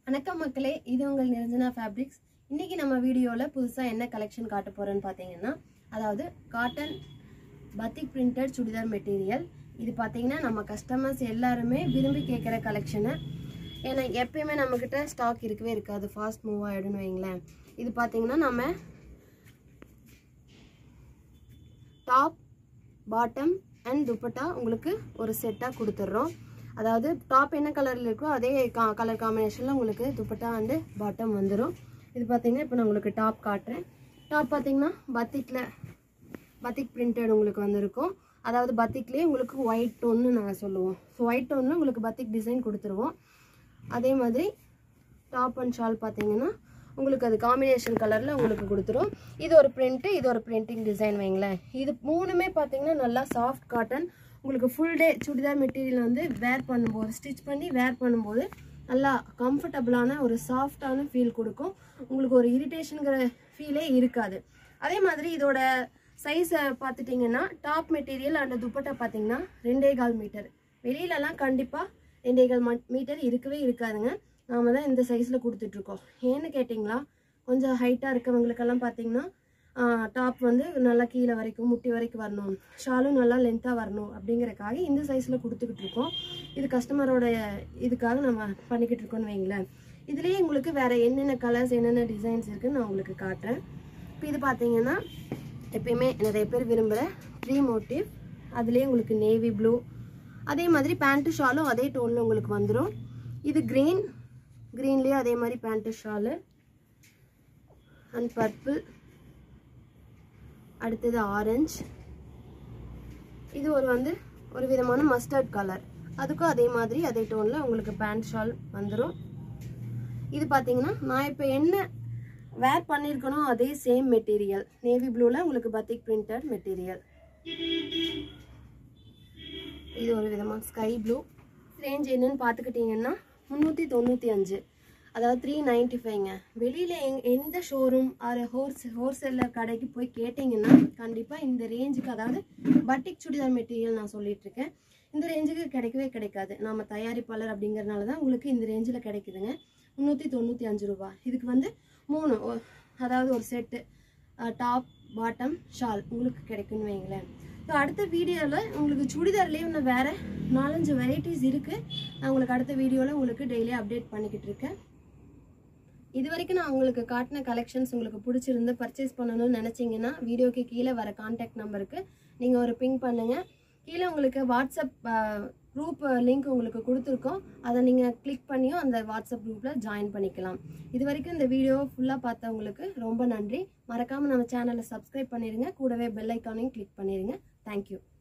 வணக்கம் மக்களே இது உங்கள் நிரஞ்சனா ஃபேப்ரிக்ஸ் இன்னைக்கு நம்ம வீடியோவில் புதுசாக என்ன கலெக்ஷன் காட்ட போகிறோன்னு பார்த்தீங்கன்னா அதாவது cotton batik printed churidar material இது பார்த்தீங்கன்னா நம்ம கஸ்டமர்ஸ் எல்லாருமே விரும்பி கேட்குற கலெக்ஷனு ஏன்னா எப்பயுமே நம்மக்கிட்ட ஸ்டாக் இருக்கவே இருக்காது ஃபாஸ்ட் மூவ் ஆகிடும்னு வைங்களேன் இது பார்த்தீங்கன்னா நம்ம டாப் பாட்டம் அண்ட் துப்பட்டா உங்களுக்கு ஒரு செட்டாக கொடுத்துட்றோம் அதாவது டாப் என்ன கலரில் இருக்கோ அதே கா கலர் காம்பினேஷனில் உங்களுக்கு துப்பட்டா அண்டு பாட்டம் வந்துடும் இது பார்த்தீங்கன்னா இப்போ நான் உங்களுக்கு டாப் காட்டுறேன் டாப் பார்த்தீங்கன்னா பத்திக்கில் பத்திக் பிரிண்டட் உங்களுக்கு வந்திருக்கும் அதாவது பத்திக்லேயே உங்களுக்கு ஒயிட் டோன்னு நாங்கள் சொல்லுவோம் ஸோ ஒயிட் டோனில் உங்களுக்கு பத்திக் டிசைன் கொடுத்துருவோம் அதே மாதிரி டாப் அண்ட் ஷால் பார்த்தீங்கன்னா உங்களுக்கு அது காம்பினேஷன் கலரில் உங்களுக்கு கொடுத்துரும் இது ஒரு பிரிண்ட்டு இது ஒரு பிரிண்டிங் டிசைன் வைங்களேன் இது மூணுமே பார்த்தீங்கன்னா நல்லா சாஃப்ட் காட்டன் உங்களுக்கு ஃபுல் டே சுடிதார் மெட்டீரியல் வந்து வேர் பண்ணும்போது ஸ்டிச் பண்ணி வேர் பண்ணும்போது நல்லா கம்ஃபர்டபுளான ஒரு சாஃப்டான ஃபீல் கொடுக்கும் உங்களுக்கு ஒரு இரிட்டேஷனுங்கிற ஃபீலே இருக்காது அதே மாதிரி இதோட சைஸை பார்த்துட்டிங்கன்னா டாப் மெட்டீரியல் அண்ட் துப்பட்டா பார்த்தீங்கன்னா ரெண்டே கால் மீட்டர் வெளியிலலாம் கண்டிப்பாக ரெண்டே கால் மீட்டர் இருக்கவே இருக்காதுங்க நாம தான் இந்த சைஸில் கொடுத்துட்ருக்கோம் ஏன்னு கேட்டிங்களா கொஞ்சம் ஹைட்டாக இருக்கவங்களுக்கெல்லாம் பார்த்தீங்கன்னா டாப் வந்து நல்லா கீழே வரைக்கும் முட்டி வரைக்கும் வரணும் ஷாலும் நல்லா லென்த்தாக வரணும் அப்படிங்கறக்காக இந்த சைஸில் கொடுத்துக்கிட்டு இருக்கோம் இது கஸ்டமரோட இதுக்காக நம்ம பண்ணிக்கிட்டு இருக்கோம்னு வைங்களேன் இதுலேயே உங்களுக்கு வேறு என்னென்ன கலர்ஸ் என்னென்ன டிசைன்ஸ் இருக்குன்னு நான் உங்களுக்கு காட்டுறேன் இப்போ இது பார்த்தீங்கன்னா எப்பயுமே நிறைய பேர் விரும்புகிற த்ரீ மோட்டிவ் அதுலேயே உங்களுக்கு நேவி ப்ளூ அதே மாதிரி பேண்ட்டு ஷாலும் அதே டோனில் உங்களுக்கு வந்துடும் இது க்ரீன் க்ரீன்லேயே அதே மாதிரி பேண்ட்டு ஷாலு அண்ட் பர்பிள் அடுத்தது ஆரஞ்சு இது ஒரு வந்து ஒரு விதமான மஸ்டர்ட் கலர் அதுக்கும் அதே மாதிரி அதே டோனில் உங்களுக்கு பேண்ட் ஷால் வந்துடும் இது பார்த்தீங்கன்னா நான் இப்போ என்ன வேர் பண்ணியிருக்கனோ அதே சேம் மெட்டீரியல் நேவி ப்ளூவில் உங்களுக்கு பத்திக் பிரிண்டட் மெட்டீரியல் இது ஒரு விதமான ஸ்கை ப்ளூ ரேஞ்ச் என்னன்னு பார்த்துக்கிட்டிங்கன்னா முந்நூற்றி தொண்ணூற்றி அஞ்சு அதாவது த்ரீ நைன்ட்டி ஃபைவ்ங்க வெளியில் எங் எந்த ஷோரூம் ஆர் ஹோல்ஸ் ஹோல்சேலர் கடைக்கு போய் கேட்டிங்கன்னா கண்டிப்பாக இந்த ரேஞ்சுக்கு அதாவது பட்டிக் சுடிதார் மெட்டீரியல் நான் சொல்லிட்டு இருக்கேன் இந்த ரேஞ்சுக்கு கிடைக்கவே கிடைக்காது நம்ம தயாரிப்பாளர் அப்படிங்கறதுனால தான் உங்களுக்கு இந்த ரேஞ்சில் கிடைக்குதுங்க முந்நூற்றி தொண்ணூற்றி அஞ்சு ரூபா இதுக்கு வந்து மூணு ஒ- அதாவது ஒரு செட்டு டாப் பாட்டம் ஷால் உங்களுக்கு கிடைக்கும்னு வைங்களேன் ஸோ அடுத்த வீடியோவில் உங்களுக்கு சுடிதார்லேயே இன்னும் வேறு நாலஞ்சு வெரைட்டிஸ் இருக்குது நான் உங்களுக்கு அடுத்த வீடியோவில் உங்களுக்கு டெய்லி அப்டேட் பண்ணிக்கிட்டு இருக்கேன் இது வரைக்கும் நான் உங்களுக்கு காட்டின கலெக்ஷன்ஸ் உங்களுக்கு பிடிச்சிருந்து பர்ச்சேஸ் பண்ணணும்னு நினச்சிங்கன்னா வீடியோக்கு கீழே வர காண்டாக்ட் நம்பருக்கு நீங்கள் ஒரு பிங் பண்ணுங்கள் கீழே உங்களுக்கு வாட்ஸ்அப் குரூப் லிங்க் உங்களுக்கு கொடுத்துருக்கோம் அதை நீங்கள் கிளிக் பண்ணியும் அந்த வாட்ஸ்அப் குரூப்பில் ஜாயின் பண்ணிக்கலாம் இது வரைக்கும் இந்த வீடியோ ஃபுல்லாக பார்த்தவங்களுக்கு ரொம்ப நன்றி மறக்காமல் நம்ம சேனலை சப்ஸ்கிரைப் பண்ணிடுங்க கூடவே பெல் ஐக்கானையும் கிளிக் பண்ணிடுங்க தேங்க்யூ